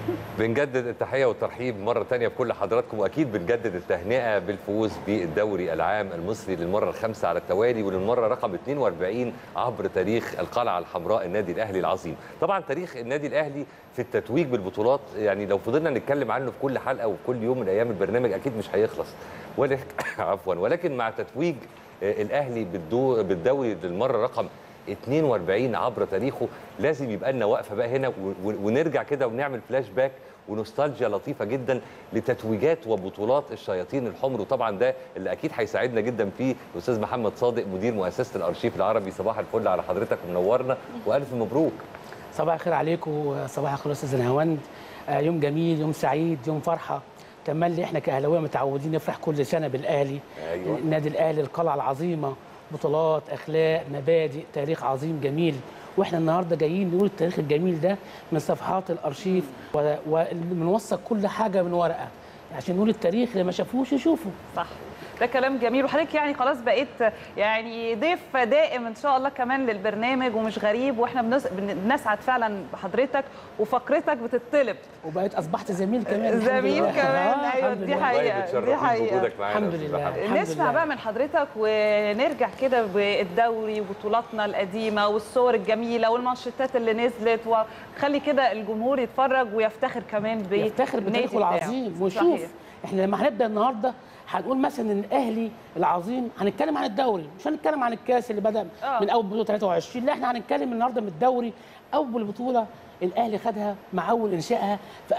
بنجدد التحيه والترحيب مره تانية بكل حضراتكم واكيد بنجدد التهنئه بالفوز بالدوري العام المصري للمره الخامسه على التوالي وللمره رقم 42 عبر تاريخ القلعه الحمراء النادي الاهلي العظيم طبعا تاريخ النادي الاهلي في التتويج بالبطولات يعني لو فضلنا نتكلم عنه في كل حلقه وكل يوم من ايام البرنامج اكيد مش هيخلص ولكن عفوا ولكن مع تتويج آه، الاهلي بالدو بالدوري للمره رقم 42 عبر تاريخه لازم يبقى لنا وقفه بقى هنا و- و- ونرجع كده ونعمل فلاش باك ونوستالجيا لطيفه جدا لتتويجات وبطولات الشياطين الحمر وطبعا ده اللي اكيد هيساعدنا جدا فيه الاستاذ محمد صادق مدير مؤسسه الارشيف العربي صباح الفل على حضرتك ومنورنا والف مبروك صباح الخير عليكم صباح الخير استاذ نهاوند آه، يوم جميل يوم سعيد يوم فرحه تملي احنا كاهلاويه متعودين نفرح كل سنه بالاهلي أيوة. النادي الاهلي القلعه العظيمه بطولات اخلاق مبادئ تاريخ عظيم جميل واحنا النهارده جايين نقول التاريخ الجميل ده من صفحات الارشيف و- وبنوثق كل حاجه من ورقه عشان نقول التاريخ اللي ما شافوش يشوفوا صح ده كلام جميل وحضرتك يعني خلاص بقيت يعني ضيف دائم ان شاء الله كمان للبرنامج ومش غريب واحنا بنس- بن- بنسعد فعلا بحضرتك وفقرتك بتطلب وبقيت اصبحت زميل كمان الحمد زميل لله. كمان آه، ايوه الحمد دي لله. حقيقه والله دي متشرفين حقيقه بوجودك معانا الحمد يا أستاذ لله. محمد. الحمد نسمع لله. بقى من حضرتك ونرجع كده بالدوري وبطولاتنا القديمه والصور الجميله والمانشيتات اللي نزلت وخلي كده الجمهور يتفرج ويفتخر كمان ب يفتخر بتاريخه العظيم وشوف احنا لما هنبدا النهارده هنقول مثلا ان الاهلي العظيم هنتكلم عن الدوري مش هنتكلم عن الكاس اللي بدا آه. من اول بطوله 23 لا احنا هنتكلم النهارده من الدوري اول بطوله الاهلي خدها مع اول انشائها في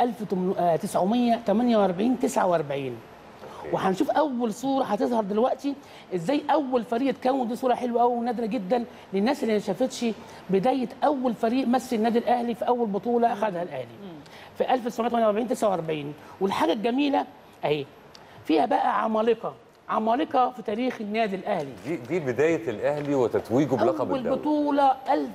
1948 49 وهنشوف اول صوره هتظهر دلوقتي ازاي اول فريق اتكون دي صوره حلوه قوي ونادره جدا للناس اللي ما شافتش بدايه اول فريق مثل النادي الاهلي في اول بطوله اخذها الاهلي في 1948 49 والحاجه الجميله اهي فيها بقى عمالقه عمالقه في تاريخ النادي الاهلي دي دي بدايه الاهلي وتتويجه بلقب اول الدوري بطوله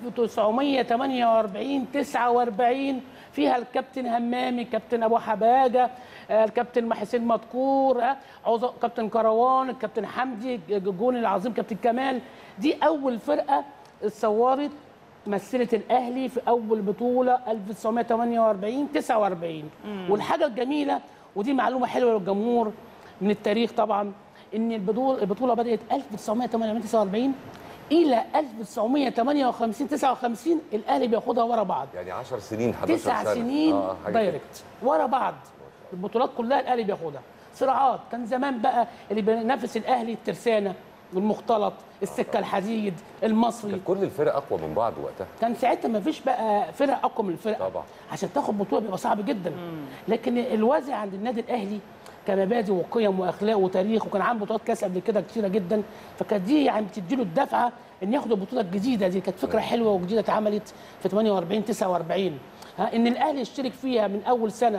1948 49 فيها الكابتن همامي كابتن ابو حباجه آه، الكابتن حسين مدكور آه، عوض- كابتن كروان الكابتن حمدي الجون العظيم كابتن كمال دي اول فرقه اتصورت مثلت الاهلي في اول بطوله 1948 49 والحاجه الجميله ودي معلومه حلوه للجمهور من التاريخ طبعا ان البطوله البطوله بدات 1948 49 الى 1958 59 الاهلي بياخدها ورا بعض يعني 10 سنين 11 تسع سنه سنين آه، حاجة كده. دايركت ورا بعض البطولات كلها الاهلي بياخدها صراعات كان زمان بقى اللي بينافس الاهلي الترسانه والمختلط السكه الحديد المصري كانت كل الفرق اقوى من بعض وقتها كان ساعتها ما فيش بقى فرق اقوى من الفرق طبعا. عشان تاخد بطوله بيبقى صعب جدا لكن الوازع عند النادي الاهلي كمبادئ وقيم واخلاق وتاريخ وكان عنده بطولات كاس قبل كده كتيره جدا فكانت دي يعني بتدي له الدفعه ان ياخد البطوله الجديده دي كانت فكره حلوه وجديده اتعملت في 48 49 ها ان الاهلي يشترك فيها من اول سنه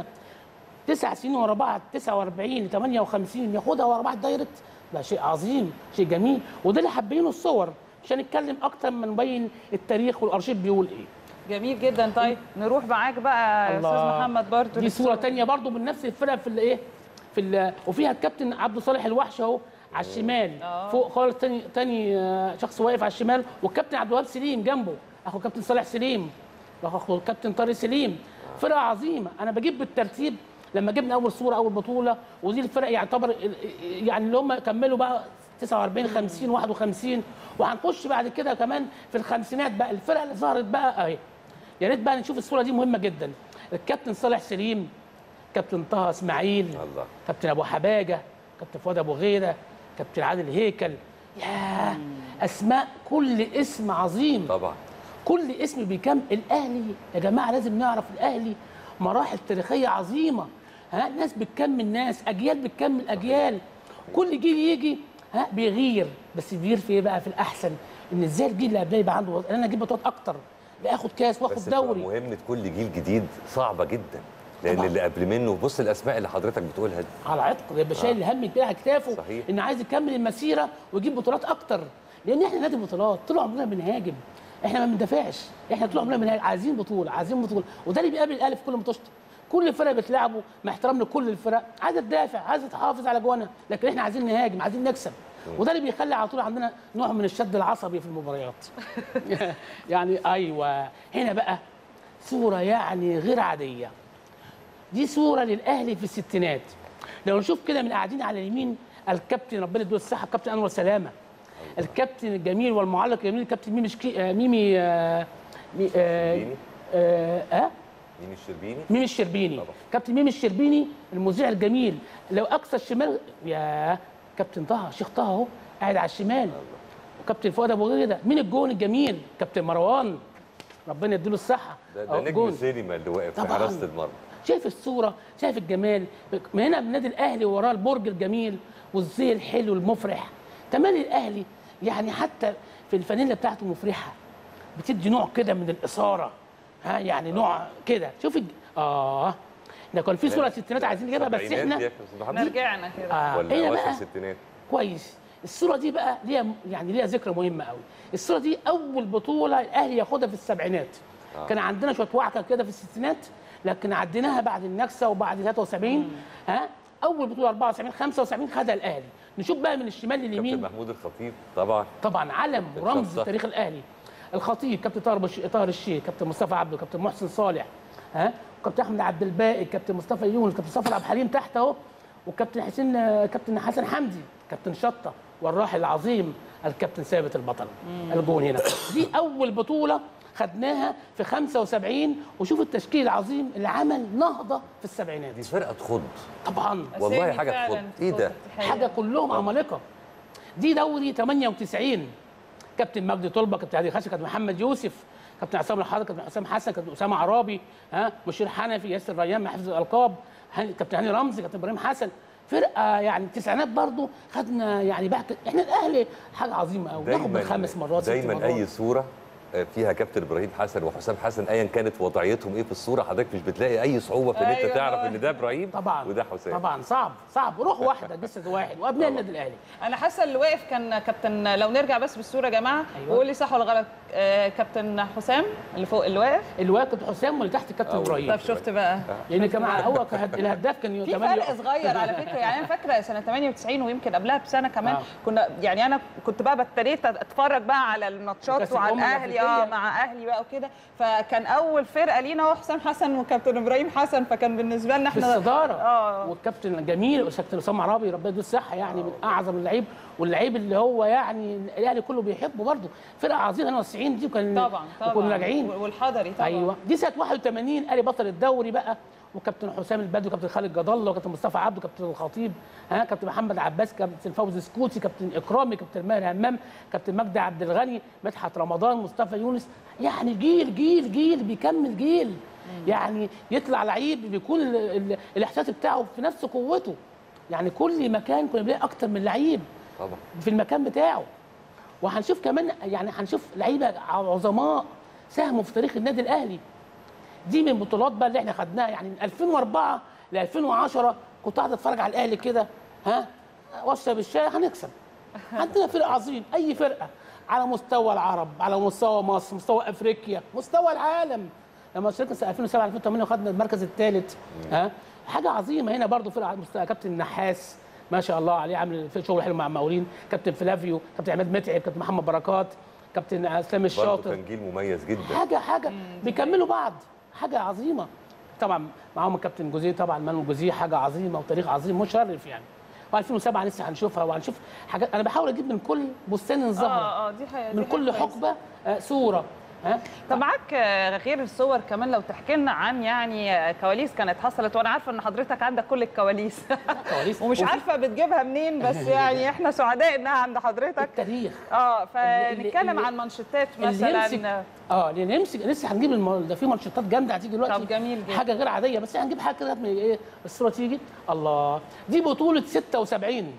تسع سنين ورا بعض 49 ل 58 ياخدها ورا بعض دايركت ده شيء عظيم شيء جميل وده اللي حابينه الصور مش هنتكلم اكتر من نبين التاريخ والارشيف بيقول ايه جميل جدا طيب نروح معاك بقى يا استاذ الله. محمد برضو دي صوره للصورة. تانية برضو من نفس الفرقه في الايه في ال- وفيها الكابتن عبد صالح الوحش اهو على الشمال آه. فوق خالص تاني تاني آه، شخص واقف على الشمال والكابتن عبد الوهاب سليم جنبه اخو كابتن صالح سليم اخو الكابتن طارق سليم فرقه عظيمه انا بجيب بالترتيب لما جبنا اول صوره اول بطوله ودي الفرق يعتبر ال- يعني اللي هم كملوا بقى 49 50 51 وهنخش بعد كده كمان في الخمسينات بقى الفرق اللي ظهرت بقى اهي يا ريت بقى نشوف الصوره دي مهمه جدا الكابتن صالح سليم كابتن طه اسماعيل الله كابتن ابو حباجه كابتن فؤاد ابو غيره كابتن عادل هيكل ياه اسماء كل اسم عظيم طبعا كل اسم بيكمل الاهلي يا جماعه لازم نعرف الاهلي مراحل تاريخيه عظيمه ها ناس بتكمل ناس اجيال بتكمل اجيال كل جيل يجي ها بيغير بس بيغير في ايه بقى في الاحسن ان ازاي الجيل اللي قبليه يبقى عنده انا اجيب بطولات اكتر باخد كاس واخد بس بتبقى دوري مهمه كل جيل جديد صعبه جدا لان طبعاً. اللي قبل منه بص الاسماء اللي حضرتك بتقولها دي على عتق يبقى شايل الهم كده على كتافه صحيح. ان عايز يكمل المسيره ويجيب بطولات اكتر لان احنا نادي بطولات طول عمرنا بنهاجم احنا ما بندافعش احنا طول عمرنا بنهاجم عايزين بطوله عايزين بطوله وده اللي بيقابل الاهلي في كل ماتشات كل الفرق بتلعبه مع احترام لكل الفرق عايزه تدافع عايزه تحافظ على جوانا لكن احنا عايزين نهاجم عايزين نكسب وده اللي بيخلي على طول عندنا نوع من الشد العصبي في المباريات يعني ايوه هنا بقى صوره يعني غير عاديه دي صوره للاهلي في الستينات لو نشوف كده من قاعدين على اليمين الكابتن ربنا يديله الصحه الكابتن انور سلامه الكابتن الجميل والمعلق الجميل الكابتن ميمي شكي... آه، ميمي آه، مي... آه... شربيني آه... آه... مين الشربيني ميمي الشربيني طبعا. كابتن ميمي الشربيني المذيع الجميل لو اقصى الشمال يا كابتن طه شيخ طه اهو قاعد على الشمال وكابتن فؤاد ابو غيده مين الجون الجميل كابتن مروان ربنا يديله الصحه ده, ده أهو نجم جون. السينما اللي واقف في طبعاً. حراسه المرمى شايف الصوره شايف الجمال من هنا من النادي الاهلي وراه البرج الجميل والزي الحلو المفرح تملي الاهلي يعني حتى في الفانيلا بتاعته مفرحه بتدي نوع كده من الاثاره ها يعني نوع كده شوف الج... اه ده كان في صوره ستينات عايزين نجيبها بس سبعينات احنا دي يا كابتن محمد؟ نرجعنا كده آه ولا هنا اواخر بقى الستينات كويس الصوره دي بقى ليها يعني ليها ذكرى مهمه قوي الصوره دي اول بطوله الاهلي ياخدها في السبعينات آه. كان عندنا شويه وعكه كده في الستينات لكن عديناها بعد النكسه وبعد 73 ها اول بطوله 74 75 خدها الاهلي نشوف بقى من الشمال كابتن لليمين محمود الخطيب طبعا طبعا علم ورمز الشطة. تاريخ الاهلي الخطيب كابتن طاهر بش... طاهر الشيخ كابتن مصطفى عبده كابتن محسن صالح ها كابتن احمد عبد الباقي كابتن مصطفى يونس كابتن صفر عبد الحليم تحت اهو وكابتن حسين كابتن حسن حمدي كابتن شطه والراحل العظيم الكابتن ثابت البطل الجون هنا دي اول بطوله خدناها في 75 وشوف التشكيل العظيم اللي عمل نهضه في السبعينات دي فرقه تخض طبعا والله أسامي حاجة فعلاً تخض. إيه ده؟ تحية. حاجه كلهم عمالقه دي دوري 98 كابتن مجدي طلبه كابتن هادي خشب كابتن محمد يوسف كابتن عصام الحضر كابتن حسام حسن كابتن اسامه عرابي ها مشير حنفي ياسر ريان حفظ الالقاب هاني- كابتن هاني رمزي كابتن ابراهيم حسن فرقه يعني التسعينات برضو خدنا يعني بقى احنا الاهلي حاجه عظيمه قوي ناخد من خمس مرات ست دايما مرات اي صوره فيها كابتن ابراهيم حسن وحسام حسن ايا كانت وضعيتهم ايه في الصوره حضرتك مش بتلاقي اي صعوبه في ان انت أيوة. تعرف ان ده ابراهيم طبعا وده حسام طبعا صعب صعب روح واحده جسد واحد وابناء النادي الاهلي انا حاسه اللي واقف كان كابتن لو نرجع بس بالصوره يا جماعه أيوة. وقول لي صح ولا غلط آه كابتن حسام اللي فوق اللي واقف اللي واقف كابتن حسام واللي تحت كابتن أول. ابراهيم طب شفت بقى لان كمان هو كهد- الهداف كان في كمان فرق صغير على فكره يعني انا فاكره سنه 98 ويمكن قبلها بسنه كمان آه. كنا يعني انا كنت بقى ابتديت اتفرج بقى على الماتشات وكأس وعلى الأمم الاهلي اه الأفريقية. مع اهلي بقى وكده فكان اول فرقه لينا هو حسام حسن وكابتن ابراهيم حسن فكان بالنسبه لنا في احنا الصداره اه والكابتن الجميل والكابتن اسامه عرابي ربنا يديه الصحه يعني من اعظم اللعيب واللعيب اللي هو يعني الاهلي كله بيحبه برضه فرقه عظيمه 92 دي وكان طبعا طبعا وكنا راجعين والحضري طبعا ايوه دي سنه 81 الاهلي بطل الدوري بقى وكابتن حسام البدوي كابتن خالد جد الله وكابتن مصطفى عبده كابتن الخطيب ها كابتن محمد عباس كابتن فوزي سكوتي كابتن اكرامي كابتن ماهر همام كابتن مجدي عبد الغني مدحت رمضان مصطفى يونس يعني جيل جيل جيل بيكمل جيل يعني يطلع لعيب بيكون ال- ال- الاحساس بتاعه في نفس قوته يعني كل مكان كنا بنلاقي اكتر من لعيب طبعا في المكان بتاعه وهنشوف كمان يعني هنشوف لعيبه عظماء ساهموا في تاريخ النادي الاهلي دي من البطولات بقى اللي احنا خدناها يعني من 2004 ل 2010 كنت قاعد اتفرج على الاهلي كده ها واشرب الشاي هنكسب عندنا فرق عظيم اي فرقه على مستوى العرب على مستوى مصر مستوى افريقيا مستوى العالم لما شاركنا سنه 2007 2008 وخدنا المركز الثالث ها حاجه عظيمه هنا برضو فرقه على مستوى كابتن النحاس ما شاء الله عليه عامل في شغل حلو مع المقاولين كابتن فلافيو كابتن عماد متعب كابتن محمد بركات كابتن اسلام برضه الشاطر كان جيل مميز جدا حاجه حاجه بيكملوا بعض حاجه عظيمه طبعا معاهم الكابتن جوزيه طبعا مانو جوزيه حاجه عظيمه وتاريخ عظيم مشرف يعني و2007 لسه هنشوفها وهنشوف حاجات انا بحاول اجيب من كل بستان زهره اه اه دي حقيقة من دي كل حاجة كويسة. حقبه آه، صوره ها طب معاك آه، غير الصور كمان لو تحكي لنا عن يعني آه، كواليس كانت حصلت وانا عارفه ان حضرتك عندك كل الكواليس كواليس ومش وفي عارفه بتجيبها منين بس يعني احنا سعداء انها عند حضرتك التاريخ اه اللي- فنتكلم اللي- عن منشطات اللي يمسك مثلا اه اللي يمسك لسه هنجيب الم... ده في ماتشات جامده هتيجي دلوقتي طب جميل جدا. حاجه غير عاديه بس هنجيب حاجه كده من ايه الصوره تيجي الله دي بطوله 76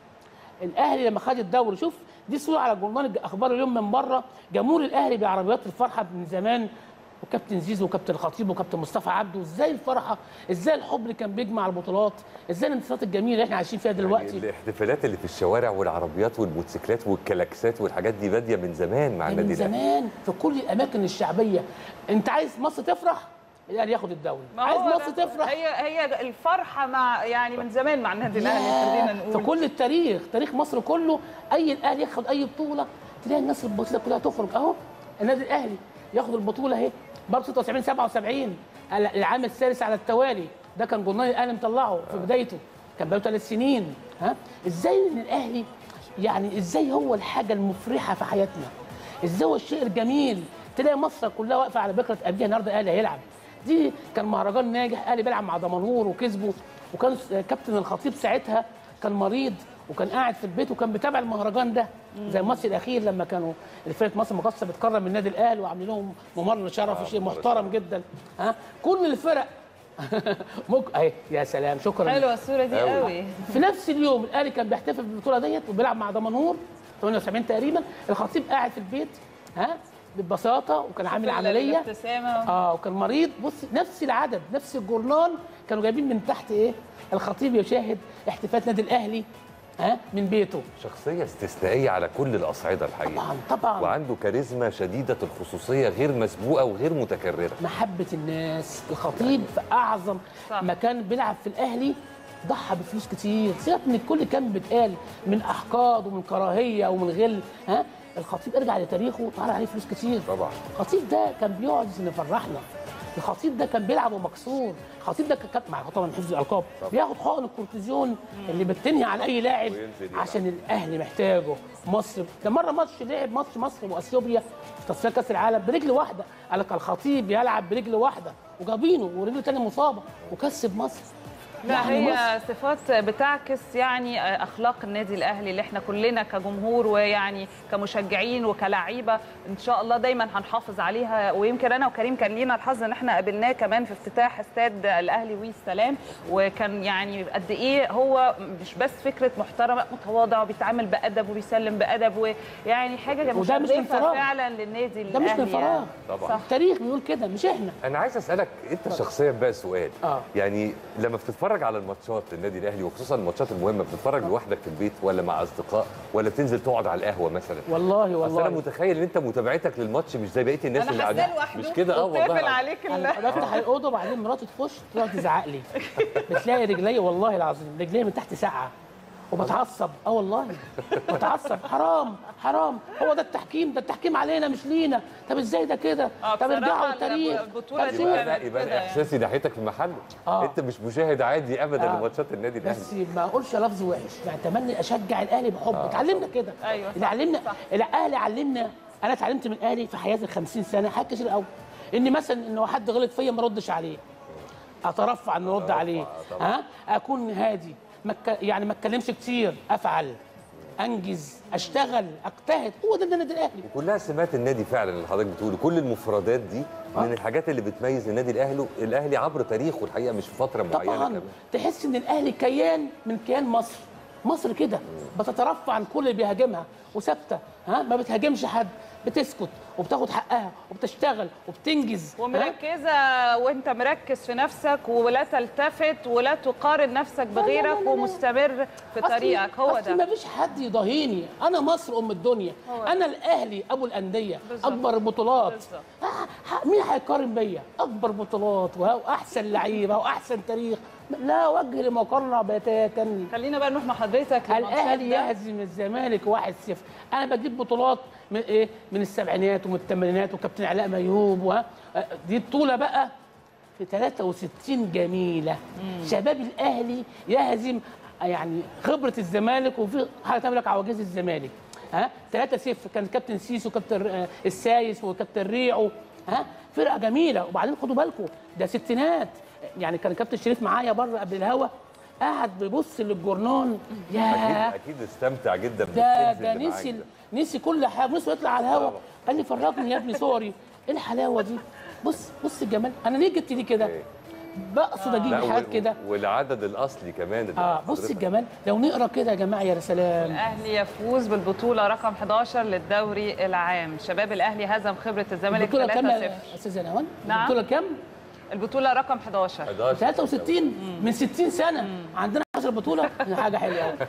الاهلي لما خد الدوري شوف دي صوره على جورنال اخبار اليوم من بره جمهور الاهلي بعربيات الفرحه من زمان وكابتن زيزو وكابتن الخطيب وكابتن مصطفى عبده ازاي الفرحه ازاي الحب اللي كان بيجمع البطولات ازاي الانتصارات الجميله اللي احنا عايشين فيها دلوقتي يعني الاحتفالات اللي في الشوارع والعربيات والموتوسيكلات والكلاكسات والحاجات دي باديه من زمان مع من النادي الاهلي زمان في كل الاماكن الشعبيه انت عايز مصر تفرح الاهلي ياخد الدوري ما عايز هو مصر ده- تفرح هي هي الفرحه مع يعني من زمان مع النادي الاهلي ياه، خلينا في نقول كل التاريخ تاريخ مصر كله اي الاهلي ياخد اي بطوله تلاقي الناس البسيطه كلها تخرج اهو النادي الاهلي ياخد البطوله اهي برضه 76 77 العام الثالث على التوالي ده كان جورنال الاهلي مطلعه في بدايته كان بقاله ثلاث سنين ها ازاي ان الاهلي يعني ازاي هو الحاجه المفرحه في حياتنا ازاي هو الشيء الجميل تلاقي مصر كلها واقفه على بكره ابيها النهارده الاهلي هيلعب دي كان مهرجان ناجح الاهلي بيلعب مع دمنهور وكسبه وكان كابتن الخطيب ساعتها كان مريض وكان قاعد في البيت وكان بيتابع المهرجان ده زي الماتش الاخير لما كانوا فرقه مصر المقاصه بتكرم النادي الاهلي وعاملين لهم ممر شرفي شيء محترم جدا ها كل الفرق ممكن اهي يا سلام شكرا حلوه الصوره دي أوي. قوي في نفس اليوم الاهلي كان بيحتفل بالبطوله ديت وبيلعب مع دمنهور 78 تقريبا الخطيب قاعد في البيت ها ببساطه وكان عامل عمليه الابتسامه اه وكان مريض بص نفس العدد نفس الجورنال كانوا جايبين من تحت ايه الخطيب يشاهد احتفالات نادي الاهلي ها من بيته شخصيه استثنائيه على كل الاصعده الحقيقه طبعا طبعا وعنده كاريزما شديده الخصوصيه غير مسبوقه وغير متكرره محبه الناس الخطيب في اعظم صح. مكان بيلعب في الاهلي ضحى بفلوس كتير سيبك من الكل كان بيتقال من احقاد ومن كراهيه ومن غل ها الخطيب ارجع لتاريخه طلع عليه فلوس كتير طبعا الخطيب ده كان بيقعد عشان يفرحنا الخطيب ده كان بيلعب ومكسور الخطيب ده كان مع طبعا حفظ الالقاب بياخد حقن الكورتيزون اللي بتنهي على اي لاعب وينزل يلعب. عشان الاهلي محتاجه مصر ده مره ماتش لعب ماتش مصر واثيوبيا في تصفيات كاس العالم برجل واحده قال لك الخطيب يلعب برجل واحده وجابينه ورجله تانية مصابه وكسب مصر لا يعني مصر هي صفات بتعكس يعني اخلاق النادي الاهلي اللي احنا كلنا كجمهور ويعني كمشجعين وكلاعيبه ان شاء الله دايما هنحافظ عليها ويمكن انا وكريم كان لينا الحظ ان احنا قابلناه كمان في افتتاح استاد الاهلي والسلام وكان يعني قد ايه هو مش بس فكره محترم متواضع وبيتعامل بادب وبيسلم بادب ويعني حاجه وده مش من مشرفه فراغ. فعلا للنادي ده مش من الاهلي فراغ يعني. طبعا صح. التاريخ بيقول كده مش احنا انا عايز اسالك انت شخصيا بقى سؤال آه. يعني لما بتتفرج على الماتشات النادي الاهلي وخصوصا الماتشات المهمه بتتفرج لوحدك في البيت ولا مع اصدقاء ولا تنزل تقعد على القهوه مثلا والله اصل انا والله متخيل ان انت متابعتك للماتش مش زي بقيه الناس انا اللي حاساه قاعدين لوحده مش كده اه وبتقفل والله عليك ال- انا بفتح الاوضه وبعدين مراتي تخش تقعد تزعق لي بتلاقي رجلي والله العظيم رجلي من تحت ساقعه وبتعصب اه والله بتعصب حرام حرام هو ده التحكيم ده التحكيم علينا مش لينا طب ازاي ده كده آه، طب ارجعوا بصراحة للتاريخ البطولة طب دي شوف. يبقى كانت انا يبقى كده انا يعني. احساسي ناحيتك في محله آه. انت مش مشاهد عادي ابدا آه. لماتشات النادي الاهلي بس ما اقولش لفظ وحش يعني اتمنى اشجع الاهلي بحب اتعلمنا كده أيوة، اللي صح، علمنا صح. الاهلي علمنا انا اتعلمت من الاهلي في حياتي ال 50 سنه حاجات كتير قوي ان مثلا ان حد غلط فيا ما ردش عليه اترفع ان ارد عليه طبعاً. ها اكون هادي ما أتك- يعني ما اتكلمش كتير افعل انجز اشتغل اجتهد هو ده النادي الاهلي كلها سمات النادي فعلا اللي حضرتك بتقوله كل المفردات دي من الحاجات اللي بتميز النادي الاهلي الاهلي عبر تاريخه الحقيقه مش في فتره معينه طبعا كمان تحس ان الاهلي كيان من كيان مصر مصر كده بتترفع عن كل اللي بيهاجمها وثابته ها ما بتهاجمش حد بتسكت وبتاخد حقها وبتشتغل وبتنجز ها؟ ومركزه وانت مركز في نفسك ولا تلتفت ولا تقارن نفسك لا، لا، بغيرك لا، لا. ومستمر في أصل- طريقك هو أصل ده ما فيش حد يضاهيني انا مصر ام الدنيا هو انا الاهلي ابو الانديه بالظبط. اكبر البطولات بالظبط. آه، ح- مين هيقارن بيا اكبر بطولات واحسن لعيبه واحسن تاريخ لا وجه لمقارنه بتاتا خلينا بقى نروح مع حضرتك للماتشات الاهلي ده. يهزم الزمالك 1-0 انا بجيب بطولات من ايه من السبعينات ومن الثمانينات وكابتن علاء ميوب و... دي بطوله بقى في 63 جميله شباب الاهلي يهزم يعني خبره الزمالك وفي حاجه تعمل لك عواجيز الزمالك ها 3-0 كان كابتن سيسو كابتن آه، السايس وكابتن ريعو ها فرقه جميله وبعدين خدوا بالكم ده ستينات يعني كان كابتن شريف معايا بره قبل الهوا قاعد بيبص للجورنال ياه اكيد اكيد استمتع جدا ده بالكنز ده اللي معاك نسي ده. نسي كل حاجه نسي يطلع على الهوا طبعا. قال لي فرجني يا ابني صوري ايه الحلاوه دي بص بص الجمال انا ليه جبت دي كده إيه. بقصد اجيب لا حاجات وال- كده والعدد الاصلي كمان اللي اه حضرتك- بص الجمال لو نقرا كده يا جماعه يا سلام الاهلي يفوز بالبطوله رقم 11 للدوري العام شباب الاهلي هزم خبره الزمالك البطوله كام 3-0 يا استاذ نهوان نعم. البطوله كام البطوله رقم 11 11 63 من 60 سنه عندنا 10 بطوله حاجه حلوه قوي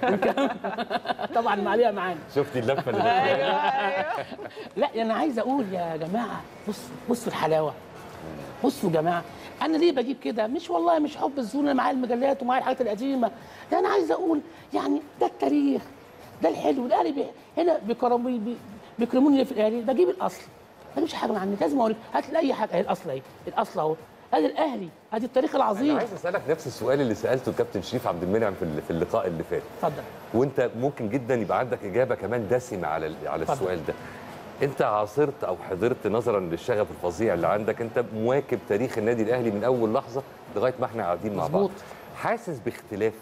طبعا معليها معانا شفتي اللفه اللي ايوه ايوه لا انا عايز اقول يا جماعه بصوا بصوا الحلاوه بصوا يا جماعه انا ليه بجيب كده مش والله مش حب الزون انا معايا المجلات ومعايا الحاجات القديمه ده انا عايز اقول يعني ده التاريخ ده الحلو الاهلي بي هنا بيكرموني بي بيكرموني ليه في الاهلي بجيب الاصل ما بجيبش حاجه من عندي لازم اوريك هات لي اي حاجه اهي الاصل اهي الاصل اهو ادي الاهلي ادي التاريخ انا العظيم عايز اسالك نفس السؤال اللي سالته الكابتن شريف عبد المنعم في ال- في اللقاء اللي فات اتفضل وانت ممكن جدا يبقى عندك اجابه كمان دسمه على ال- على اتفضل. السؤال ده انت عاصرت او حضرت نظرا للشغف الفظيع اللي عندك انت مواكب تاريخ النادي الاهلي من اول لحظه لغايه ما احنا قاعدين مع بعض مظبوط. حاسس باختلاف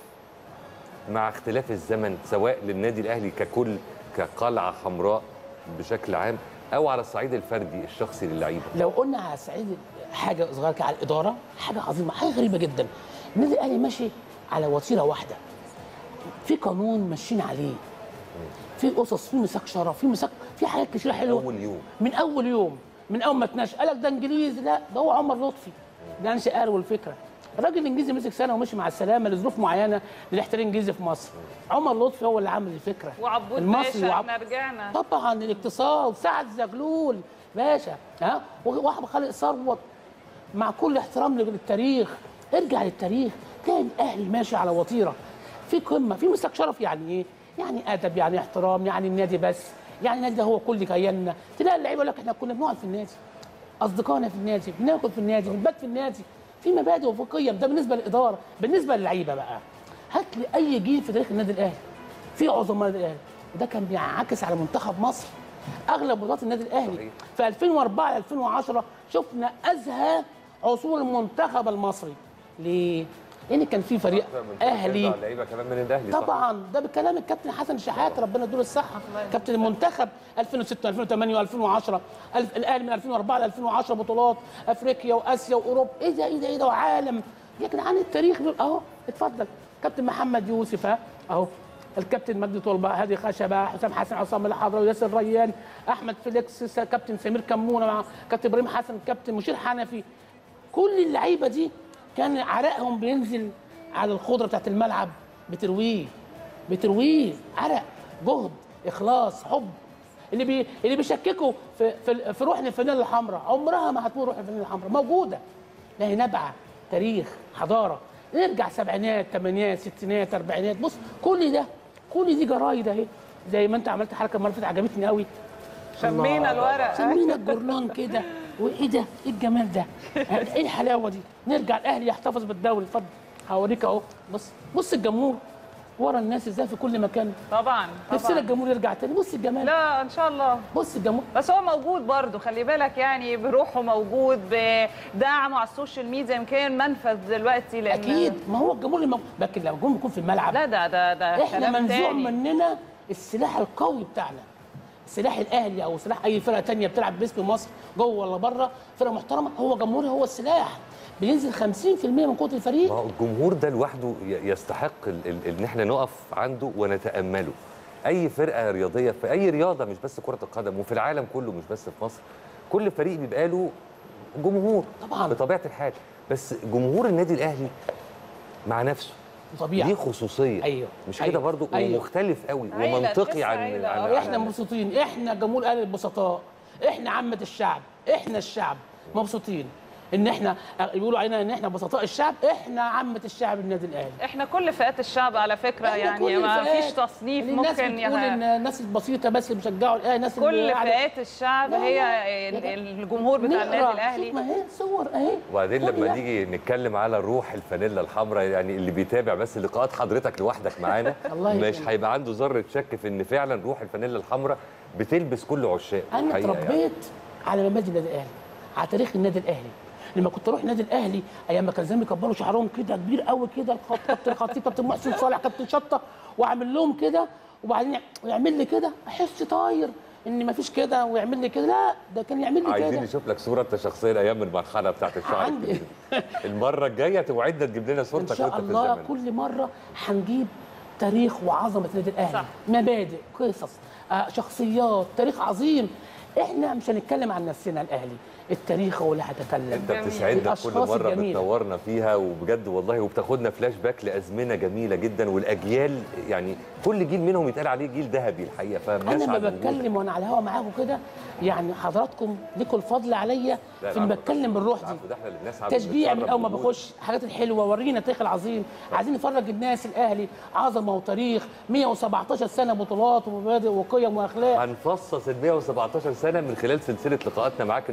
مع اختلاف الزمن سواء للنادي الاهلي ككل كقلعه حمراء بشكل عام او على الصعيد الفردي الشخصي للعيبه لو قلنا على صعيد حاجه صغيره كده على الاداره حاجه عظيمه حاجه غريبه جدا النادي الاهلي ماشي على وتيره واحده في قانون ماشيين عليه في اسس في مساك شرف في مساك في حاجات كتير حلوه اول يوم من اول يوم من اول ما اتناقش قال لك ده انجليزي لا ده هو عمر لطفي ده انشا قال والفكره الراجل الانجليزي مسك سنه ومشي مع السلامه لظروف معينه للاحتلال الانجليزي في مصر عمر لطفي هو اللي عمل الفكره وعبود المصري باشا وعب- احنا رجعنا طبعا الاقتصاد سعد زغلول باشا ها واحد خالق ثروت مع كل احترام للتاريخ ارجع للتاريخ تلاقي الاهلي ماشي على وتيره في قمه في مساك شرف يعني ايه؟ يعني ادب يعني احترام يعني النادي بس يعني النادي ده هو كل كياننا تلاقي اللعيبه يقول لك احنا كنا بنقعد في النادي اصدقائنا في النادي بناكل في النادي بنبات في النادي في مبادئ وفي قيم ده بالنسبه للاداره بالنسبه للعيبه بقى هات لي اي جيل في تاريخ النادي الاهلي في عظماء النادي الاهلي وده كان بينعكس على منتخب مصر اغلب بطولات النادي الاهلي صحيح. في 2004 ل 2010 شفنا ازهى عصور المنتخب المصري ليه؟ لان كان في فريق اهلي اللعيبه كمان من الاهلي صح؟ طبعا ده بكلام الكابتن حسن شحات ربنا يديله الصحه كابتن المنتخب 2006 2008 و2010 الاهلي من 2004 ل 2010 بطولات افريقيا واسيا واوروبا ايه ده ايه ده ايه ده وعالم يا جدعان التاريخ دول اهو اتفضل كابتن محمد يوسف ها اهو الكابتن مجدي طلبه هادي خشبه حسام حسن عصام الحضراوي ياسر ريان احمد فيليكس س- كابتن سمير كمونه مع كابتن ابراهيم حسن كابتن مشير حنفي كل اللعيبه دي كان عرقهم بينزل على الخضره بتاعت الملعب بترويه بترويه عرق جهد اخلاص حب اللي بي اللي بيشككوا في في, في روح الفانيلا الحمراء عمرها ما هتكون روح الفانيلا الحمراء موجوده لا هي نبعه تاريخ حضاره نرجع سبعينات ثمانينات ستينات اربعينات بص كل ده كل دي جرايد اهي زي ما انت عملت حركه المره اللي فاتت عجبتني قوي شمينا الورق سمينا الجورنان كده وايه ده؟ ايه الجمال ده؟ ايه الحلاوه دي؟ نرجع الاهلي يحتفظ بالدوري اتفضل هوريك اهو بص بص الجمهور ورا الناس ازاي في كل مكان طبعا نفسنا طبعا الجمهور يرجع تاني بص الجمال لا ان شاء الله بص الجمهور بس هو موجود برضه خلي بالك يعني بروحه موجود بدعمه على السوشيال ميديا يمكن منفذ دلوقتي لان اكيد ما هو الجمهور اللي موجود لكن لو الجمهور يكون في الملعب لا ده ده ده احنا كلام منزوع تاني. مننا السلاح القوي بتاعنا سلاح الاهلي او سلاح اي فرقه تانية بتلعب باسم مصر جوه ولا بره فرقه محترمه هو جمهوري هو السلاح بينزل 50% من قوه الفريق ما هو الجمهور ده لوحده ي- يستحق ال- ال- ان احنا نقف عنده ونتامله اي فرقه رياضيه في اي رياضه مش بس كره القدم وفي العالم كله مش بس في مصر كل فريق بيبقى له جمهور طبعاً. بطبيعه الحال بس جمهور النادي الاهلي مع نفسه طبيعي ليه خصوصيه أيوه. مش أيوه. كده برضو أيوه. ومختلف قوي عيلة، ومنطقي تحس عن, عيلة. عن, آه، عن احنا مبسوطين احنا جمهور اهل البسطاء احنا عامه الشعب احنا الشعب مبسوطين ان احنا بيقولوا علينا ان احنا بسطاء الشعب احنا عامه الشعب النادي الاهلي احنا كل فئات الشعب على فكره إحنا يعني كل ما الفئات. فيش تصنيف اللي الناس ممكن بتقول يه- ان الناس البسيطه بس اللي بيشجعوا الاهلي الناس كل اللي على- فئات الشعب لا، هي لا. ال- الجمهور بتاع نقرأ. النادي شوف الاهلي ما هي صور اهي وبعدين كل لما ده. نيجي نتكلم على روح الفانيلا الحمراء يعني اللي بيتابع بس لقاءات حضرتك لوحدك معانا الله مش يكرمك. هيبقى عنده ذره شك في ان فعلا روح الفانيلا الحمراء بتلبس كل عشاق انا الحقيقة اتربيت على مبادئ النادي الاهلي على تاريخ النادي الاهلي لما كنت اروح النادي الاهلي ايام ما كان زمان يكبروا شعرهم كده كبير قوي كده الخط- كابتن الخطيب كابتن محسن صالح كابتن شطه واعمل لهم كده وبعدين يعمل لي كده احس طاير ان ما فيش كده ويعمل لي كده لا ده كان يعمل لي عايزين كده نشوف لك صوره انت شخصيا ايام المرحله بتاعت الشعر عندي. الكبير. المره الجايه توعدنا تجيب لنا ان صورتك شاء وانت في الله الزمن كل مره هنجيب تاريخ وعظمه النادي الاهلي صح. مبادئ قصص آه، شخصيات تاريخ عظيم احنا مش هنتكلم عن نفسنا الاهلي التاريخ هو اللي هيتكلم انت جميل. بتسعدنا كل الأشخاص مره الجميلة. بتنورنا فيها وبجد والله وبتاخدنا فلاش باك لازمنه جميله جدا والاجيال يعني كل جيل منهم يتقال عليه جيل ذهبي الحقيقه انا فبنسعد لما بوجودك. بتكلم وانا على الهوا معاكم كده يعني حضراتكم ليكوا الفضل عليا لا، في اني العفو. بتكلم بالروح دي العفو، ده احنا اللي بنسعد تشجيع من وبنتشرف اول ما بوجودك. بخش الحاجات الحلوه ورينا التاريخ العظيم عايزين نفرج الناس الاهلي عظمه وتاريخ 117 سنه بطولات ومبادئ وقيم واخلاق هنفصص ال 117 سنه من خلال سلسله لقاءاتنا معاك ان شاء الله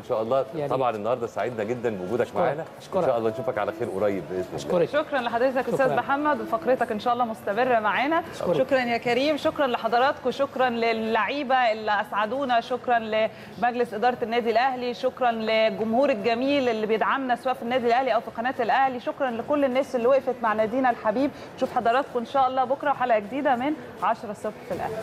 يا ريت. طبعا النهارده سعدنا جدا بوجودك أشكرك. معانا ان أشكرك. شاء الله نشوفك على خير قريب باذن الله اشكرك شكرا لحضرتك استاذ شكراً. محمد وفقرتك ان شاء الله مستمره معانا أشكرك. شكرا يا كريم شكرا لحضراتكم شكرا للعيبه اللي اسعدونا شكرا لمجلس اداره النادي الاهلي شكرا للجمهور الجميل اللي بيدعمنا سواء في النادي الاهلي او في قناه الاهلي شكرا لكل الناس اللي وقفت مع نادينا الحبيب نشوف حضراتكم ان شاء الله بكره حلقه جديده من 10 الصبح في الاهلي